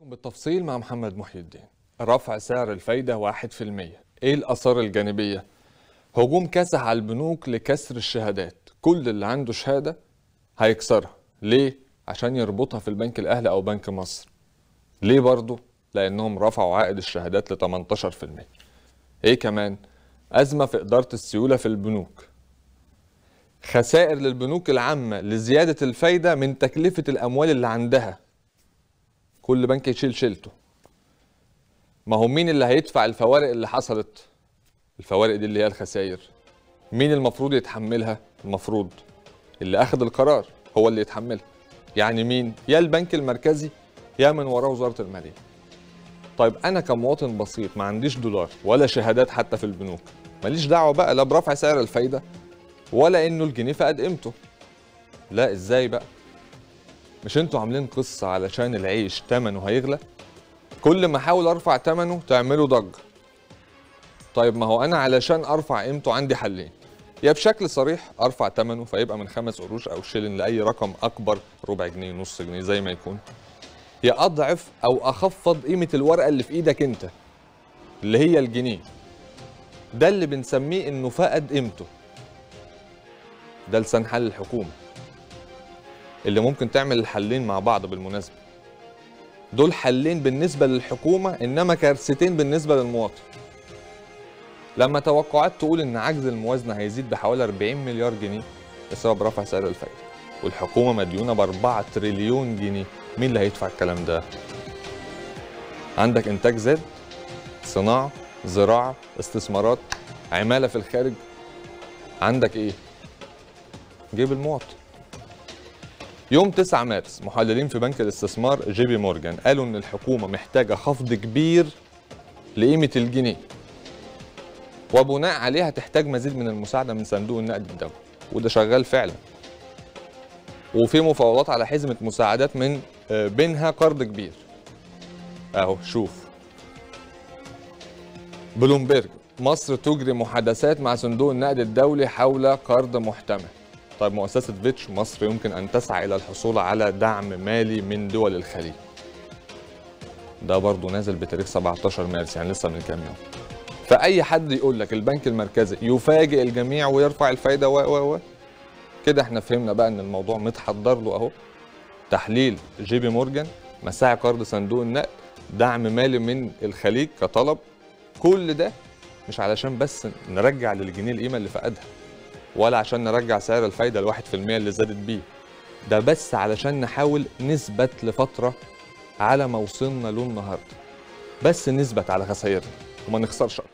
بالتفصيل مع محمد محي الدين رفع سعر الفايدة 1% ايه الآثار الجانبية؟ هجوم كاسح على البنوك لكسر الشهادات كل اللي عنده شهادة هيكسرها ليه؟ عشان يربطها في البنك الأهلي أو بنك مصر ليه برضه؟ لأنهم رفعوا عائد الشهادات ل 18% ايه كمان؟ أزمة في إدارة السيولة في البنوك خسائر للبنوك العامة لزيادة الفايدة من تكلفة الأموال اللي عندها كل بنك يشيل شيلته ما هو مين اللي هيدفع الفوارق اللي حصلت الفوارق دي اللي هي الخسائر مين المفروض يتحملها المفروض اللي اخذ القرار هو اللي يتحملها يعني مين يا البنك المركزي يا من وراه وزاره الماليه طيب انا كمواطن بسيط ما عنديش دولار ولا شهادات حتى في البنوك ماليش دعوه بقى لا برفع سعر الفايده ولا انه الجنيه فقد قيمته لا ازاي بقى مش انتوا عاملين قصه علشان العيش ثمنه هيغلى كل ما احاول ارفع ثمنه تعملوا ضجه طيب ما هو انا علشان ارفع قيمته عندي حلين يا بشكل صريح ارفع ثمنه فيبقى من خمس قروش او شيلن لاي رقم اكبر ربع جنيه نص جنيه زي ما يكون يا اضعف او اخفض قيمه الورقه اللي في ايدك انت اللي هي الجنيه ده اللي بنسميه انه فقد قيمته ده لسان حل الحكومه اللي ممكن تعمل الحلين مع بعض بالمناسبه دول حلين بالنسبه للحكومه انما كارثتين بالنسبه للمواطن لما توقعات تقول ان عجز الموازنه هيزيد بحوالي 40 مليار جنيه بسبب رفع سعر الفايده والحكومه مديونه ب 4 تريليون جنيه مين اللي هيدفع الكلام ده عندك انتاج زاد صناعه زراعه استثمارات عماله في الخارج عندك ايه جيب المواطن يوم 9 مارس محللين في بنك الاستثمار جي بي مورجان قالوا ان الحكومه محتاجه خفض كبير لقيمه الجنيه وبناء عليها تحتاج مزيد من المساعده من صندوق النقد الدولي وده شغال فعلا وفي مفاوضات على حزمه مساعدات من آه، بينها قرض كبير اهو شوف بلومبيرج مصر تجري محادثات مع صندوق النقد الدولي حول قرض محتمل طيب مؤسسة فيتش مصر يمكن أن تسعى إلى الحصول على دعم مالي من دول الخليج ده برضه نازل بتاريخ 17 مارس يعني لسه من كام يوم فأي حد يقول لك البنك المركزي يفاجئ الجميع ويرفع الفايدة و و و كده احنا فهمنا بقى ان الموضوع متحضر له اهو تحليل جي بي مورجان مساعي قرض صندوق النقد دعم مالي من الخليج كطلب كل ده مش علشان بس نرجع للجنيه القيمه اللي فقدها ولا عشان نرجع سعر الفايده الواحد في المية اللي زادت بيه ده بس علشان نحاول نثبت لفتره على ما وصلنا له النهارده بس نثبت على خسائرنا وما نخسرش اكتر